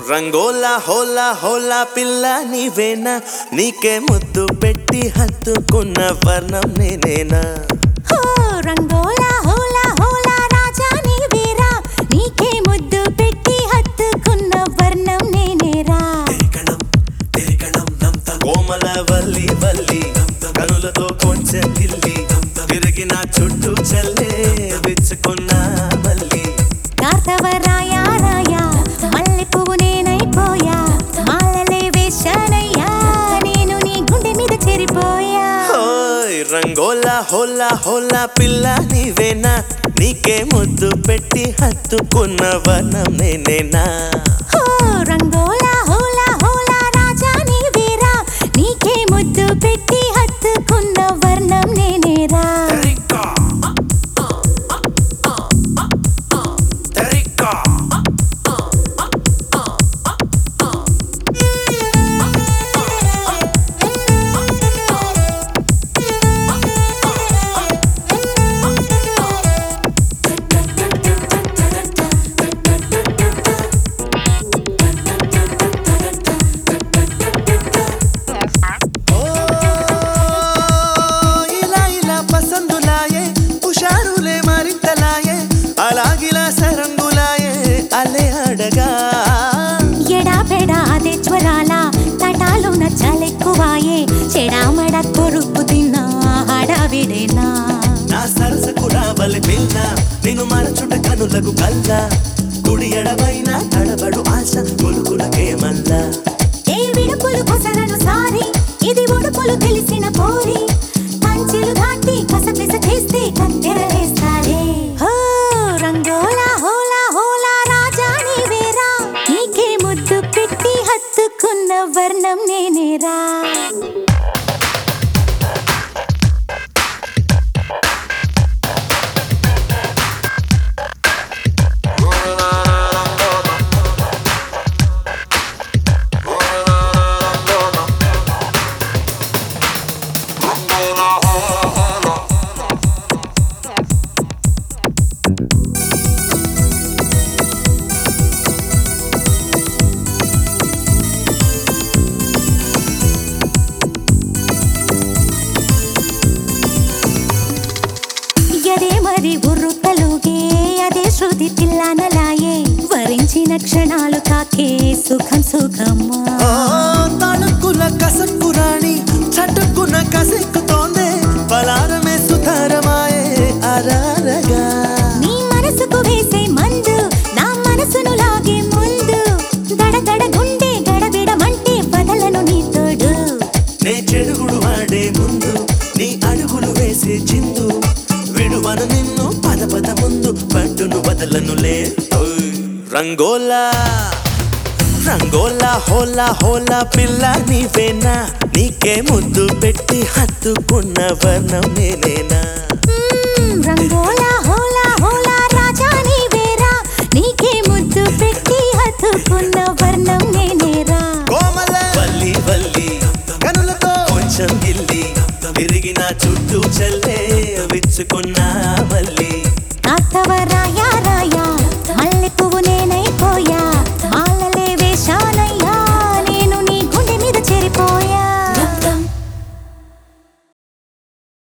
రంగోలా హోలా హోలా పిల్ల నీవేనా నీకే ముద్దు పెట్టి హత్తుకున్న వర్ణం నేనేనా హో రంగోలా హోలా హోలా రాజా నీవేరా నీకే ముద్దు పెట్టి హత్తుకున్న వర్ణం నేనేరా కోమల వల్లి వల్లి కనులతో కొంచెం గిల్లి తిరిగిన చుట్టూ చల్లే విచ్చుకున్నా మళ్ళీ కార్తవ రాయా రాయా మల్లె పువ్వు నేనైపోయా మాలలే వేశానయ్యా నేను నీ గుండె మీద చేరిపోయా ఓయ్ రంగోలా హోలా హోలా పిల్ల నీవేనా నీకే ముద్దు పెట్టి హత్తుకున్న వర్ణం నేనేనా హో రంగోలా హోలా హోలా రాజా నీవేరా నీకే ముద్దు పెట్టి హత్తుకున్న వర్ణం నేనేరా ఓ ఇలా ఇలా పసందులాయే హుషారులే మరింతలాయే అలాగిలా సరంగులాయే అలే అడగా ఎడా పెడా అదే జ్వరాల తటాలు నచ్చలెక్కువాయే చెడామడ కొరుకు తిన్నా హడావిడేనా నా సరసకు రావలి పిల్ల నేను మరచుట కనులకు కల్ల కుడి ఎడమైన తడబడు ఆశ కొలుకులకే మల్లా ఏ విడుపులు కొసరను సారి ఇది ఉడుపులు తెలిసిన పోరి పంచెలు దాటి కసపిస చేస్తే కత్తెరలేస్తాలే హో రంగోలా హోలా హోలా రాజా నీవేరా నీకే ముద్దు పెట్టి హత్తుకున్న వర్ణం నేనేరా ఎదే మరి ఉర్రు తలుగే అదే శృతి తిల్లానలాయే వరించిన క్షణాలు తాకే సుఖం సుఖమ్మా ఓ తణుకుల కసక్కు రాణి చటుక్కున కసెక్కుతోందే పలారమే సుతారమాయే అరారగా నీ మనసుకు వేసే మందు నా మనసును లాగే ముందు దడదడ గుండె గడబిడమంటే బదలను నీ తోడు నే చెడుగుడు ఆడే ముందు నీ అడుగులు వేసే చిందు విడువను నిన్ను పద పద ముందు పట్టును వదలనులే ఓయ్. రంగోలా రంగోలా హోలా హోలా పిల్ల నీవేనా నీకే ముద్దు పెట్టి హత్తుకున్న వర్ణం నేనేనా మ్మ్, రంగోలా హోలా హోలా రాజా నీవేరా నీకే ముద్దు పెట్టి హత్తుకున్న వర్ణం నేనేరా కోమల వల్లి వల్లి కనులతో కొంచెం గిల్లి తిరిగిన చుట్టూ చల్లే విచ్చుకున్నా మళ్ళీ కాస్తవ రాయా